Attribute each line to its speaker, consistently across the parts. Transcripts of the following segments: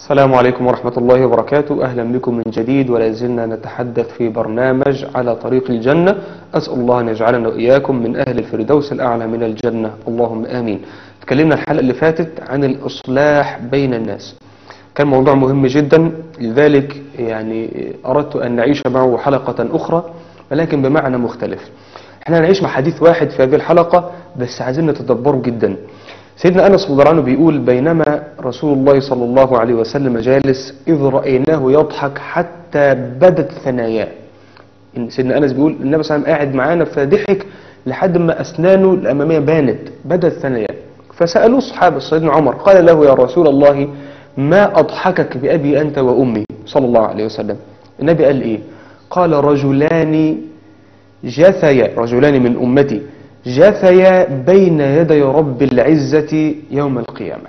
Speaker 1: السلام عليكم ورحمة الله وبركاته أهلا بكم من جديد ولا زلنا نتحدث في برنامج على طريق الجنة أسأل الله أن يجعلنا وإياكم من أهل الفردوس الأعلى من الجنة اللهم آمين تكلمنا الحلقة اللي فاتت عن الإصلاح بين الناس كان موضوع مهم جدا لذلك يعني أردت أن نعيش معه حلقة أخرى ولكن بمعنى مختلف احنا هنعيش مع حديث واحد في هذه الحلقة بس عايزين نتدبره جدا سيدنا أنس رضي الله عنه بيقول بينما رسول الله صلى الله عليه وسلم جالس إذ رأيناه يضحك حتى بدت ثناياه إن سيدنا أنس بيقول النبي صلى الله عليه وسلم قاعد معانا فضحك لحد ما أسنانه الأمامية بانت بدت ثناياه فسألوه الصحابة سيدنا عمر قال له يا رسول الله ما أضحكك بأبي أنت وأمي صلى الله عليه وسلم النبي قال إيه قال رجلان جثيا رجلان من أمتي جثيا بين يدي رب العزة يوم القيامة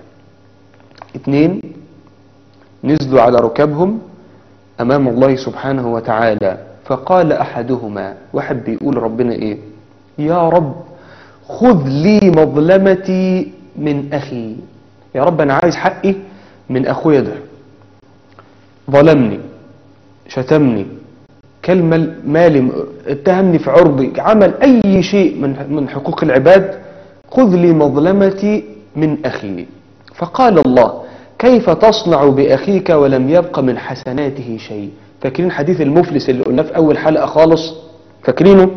Speaker 1: اثنين نزلوا على ركبهم أمام الله سبحانه وتعالى فقال أحدهما واحد بيقول ربنا إيه يا رب خذ لي مظلمتي من أخي يا رب أنا عايز حقي من أخويا ده ظلمني شتمني كلمة مالي اتهمني في عرضي عمل أي شيء من من حقوق العباد خذ لي مظلمتي من أخي فقال الله كيف تصنع بأخيك ولم يبق من حسناته شيء فاكرين حديث المفلس اللي قلناه في أول حلقة خالص فاكرينه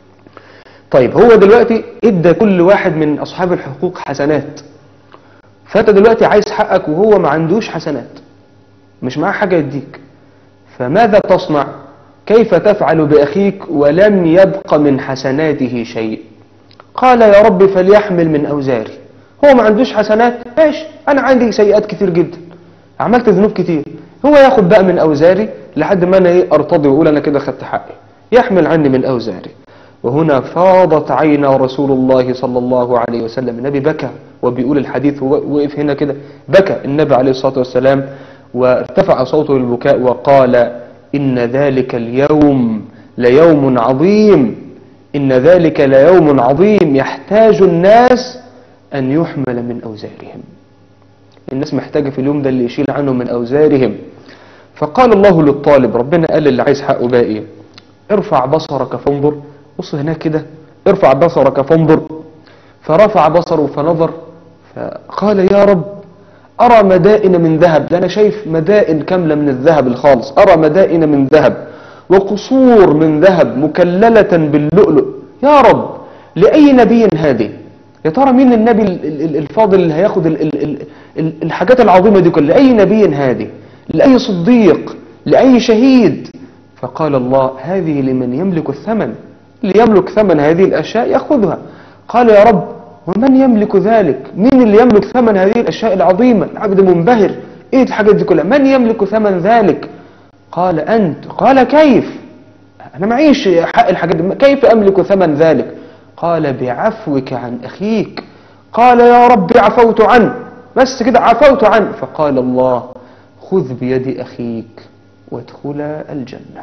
Speaker 1: طيب هو دلوقتي ادى كل واحد من أصحاب الحقوق حسنات فأنت دلوقتي عايز حقك وهو ما عندوش حسنات مش معاه حاجة يديك فماذا تصنع كيف تفعل بأخيك ولم يبق من حسناته شيء قال يا رب فليحمل من أوزاري هو ما عندوش حسنات ماشي أنا عندي سيئات كتير جدا عملت ذنوب كتير هو ياخد بقى من أوزاري لحد ما أنا إيه أرتضي وأقول أنا كده خدت حقي يحمل عني من أوزاري وهنا فاضت عين رسول الله صلى الله عليه وسلم النبي بكى وبيقول الحديث وقف هنا كده بكى النبي عليه الصلاة والسلام وارتفع صوته للبكاء وقال إن ذلك اليوم ليوم عظيم إن ذلك ليوم عظيم يحتاج الناس أن يحمل من أوزارهم الناس محتاجة في اليوم ده اللي يشيل عنهم من أوزارهم فقال الله للطالب ربنا قال اللي عايز حقه بقى إيه ارفع بصرك فانظر بص هناك كده ارفع بصرك فانظر فرفع بصره فنظر فقال يا رب أرى مدائن من ذهب ده أنا شايف مدائن كاملة من الذهب الخالص أرى مدائن من ذهب وقصور من ذهب مكللة باللؤلؤ يا رب لأي نبي هذه يا ترى مين النبي الفاضل اللي هياخد الحاجات العظيمة دي كلها لأي نبي هذه لأي صديق لأي شهيد فقال الله هذه لمن يملك الثمن اللي يملك ثمن هذه الأشياء يأخذها قال يا رب ومن يملك ذلك مين اللي يملك ثمن هذه الأشياء العظيمة العبد منبهر ايه الحاجات دي كلها من يملك ثمن ذلك قال أنت قال كيف أنا معيش حق الحاجات دي كيف أملك ثمن ذلك قال بعفوك عن أخيك قال يا رب عفوت عنه بس كده عفوت عنه فقال الله خذ بيد أخيك وادخلا الجنة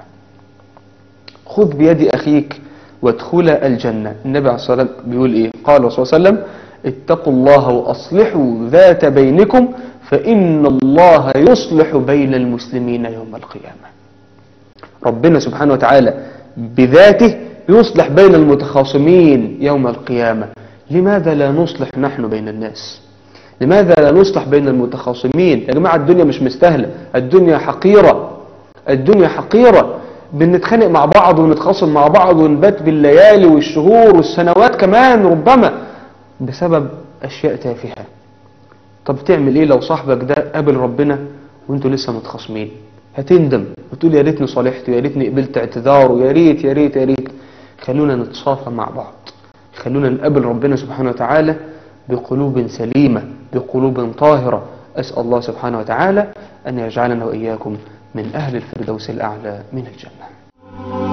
Speaker 1: خذ بيد أخيك وادخل الجنة النبي عليه الصلاة والسلام بيقول إيه قال صلى الله عليه وسلم اتقوا الله وأصلحوا ذات بينكم فإن الله يصلح بين المسلمين يوم القيامة ربنا سبحانه وتعالى بذاته يصلح بين المتخاصمين يوم القيامة لماذا لا نصلح نحن بين الناس لماذا لا نصلح بين المتخاصمين يا جماعة الدنيا مش مستاهلة الدنيا حقيرة الدنيا حقيرة بنتخانق مع بعض ونتخاصم مع بعض ونبات بالليالي والشهور والسنوات كمان ربما بسبب أشياء تافهة طب تعمل ايه لو صاحبك ده قابل ربنا وانتوا لسه متخاصمين هتندم وتقول يا ريتني صالحت يا ريتني قبلت اعتذاره يا ريت يا ريت يا ريت خلونا نتصافى مع بعض خلونا نقابل ربنا سبحانه وتعالى بقلوب سليمة بقلوب طاهرة أسأل الله سبحانه وتعالى أن يجعلنا وإياكم من أهل الفردوس الأعلى من الجنة